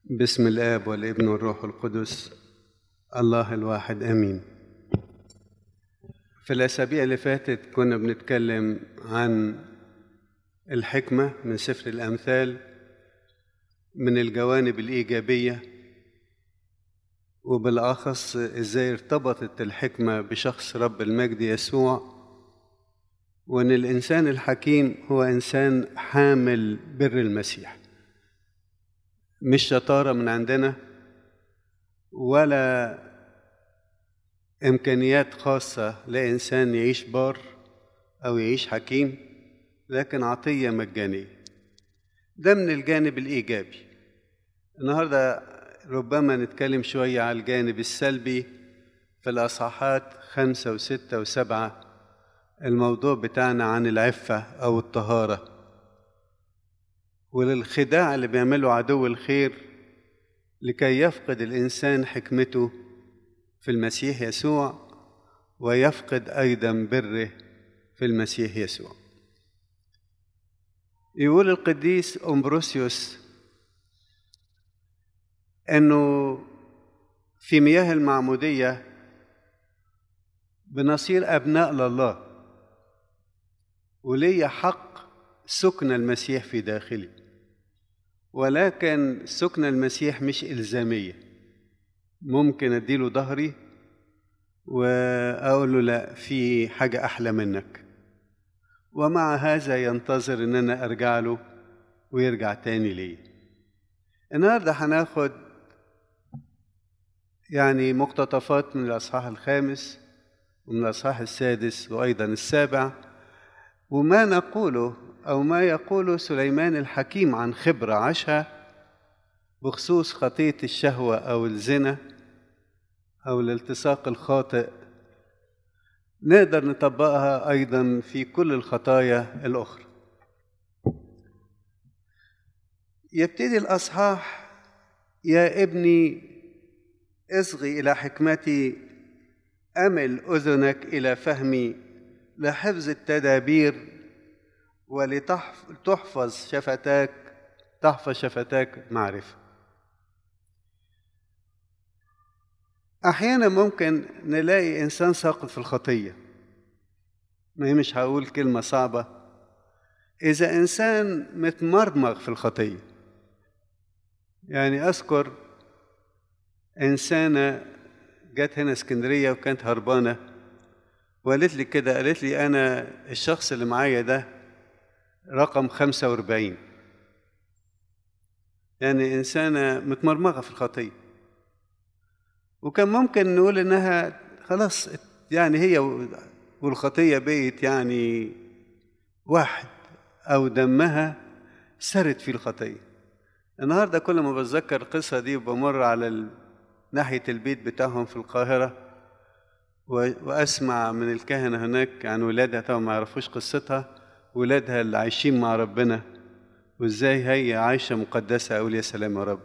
بسم الآب والابن والروح القدس الله الواحد آمين في الأسابيع اللي فاتت كنا بنتكلم عن الحكمة من سفر الأمثال من الجوانب الإيجابية وبالأخص إزاي ارتبطت الحكمة بشخص رب المجد يسوع وأن الإنسان الحكيم هو إنسان حامل بر المسيح مش شطارة من عندنا ولا إمكانيات خاصة لإنسان يعيش بار أو يعيش حكيم لكن عطية مجانية ده من الجانب الإيجابي النهاردة ربما نتكلم شوية على الجانب السلبي في الأصحاحات خمسة وستة وسبعة الموضوع بتاعنا عن العفة أو الطهارة وللخداع اللي بيعمله عدو الخير لكي يفقد الإنسان حكمته في المسيح يسوع ويفقد أيضا بره في المسيح يسوع يقول القديس أمبروسيوس أنه في مياه المعمودية بنصير أبناء لله ولي حق سكن المسيح في داخلي ولكن سكن المسيح مش إلزامية ممكن أديله ظهري وأقول له لا في حاجة أحلى منك ومع هذا ينتظر إن أنا أرجع له ويرجع تاني لي النهاردة هناخد يعني مقتطفات من الأصحاح الخامس ومن الأصحاح السادس وأيضا السابع وما نقوله أو ما يقوله سليمان الحكيم عن خبرة عاشها بخصوص خطية الشهوة أو الزنا أو الالتصاق الخاطئ نقدر نطبقها أيضا في كل الخطايا الأخرى يبتدي الأصحاح يا ابني اصغي إلى حكمتي أمل أذنك إلى فهمي لحفظ التدابير ولتحفظ شفتاك تحفظ شفتاك معرفة أحيانا ممكن نلاقي إنسان ساقط في الخطية ما هي مش هقول كلمة صعبة إذا إنسان متمرمغ في الخطية يعني أذكر إنسانة جت هنا اسكندرية وكانت هربانة وقالت لي كده قالت لي أنا الشخص اللي معايا ده رقم خمسة وأربعين يعني إنسانة متمرمغة في الخطية وكان ممكن نقول إنها خلاص يعني هي والخطية بقت يعني واحد أو دمها سرت في الخطية النهاردة كل ما بتذكر القصة دي وبمر على ناحية البيت بتاعهم في القاهرة وأسمع من الكهنة هناك عن ولادها طبعا ما يعرفوش قصتها ولادها اللي عايشين مع ربنا وازاي هي عايشه مقدسه اقول يا سلام يا رب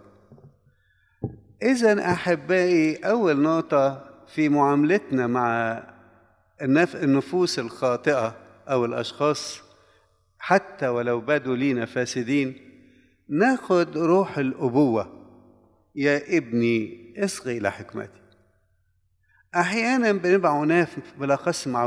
اذا احبائي اول نقطه في معاملتنا مع النفوس الخاطئه او الاشخاص حتى ولو بدوا لينا فاسدين ناخد روح الابوه يا ابني اصغي الى حكمتي احيانا بنبقى عناف بالاخص مع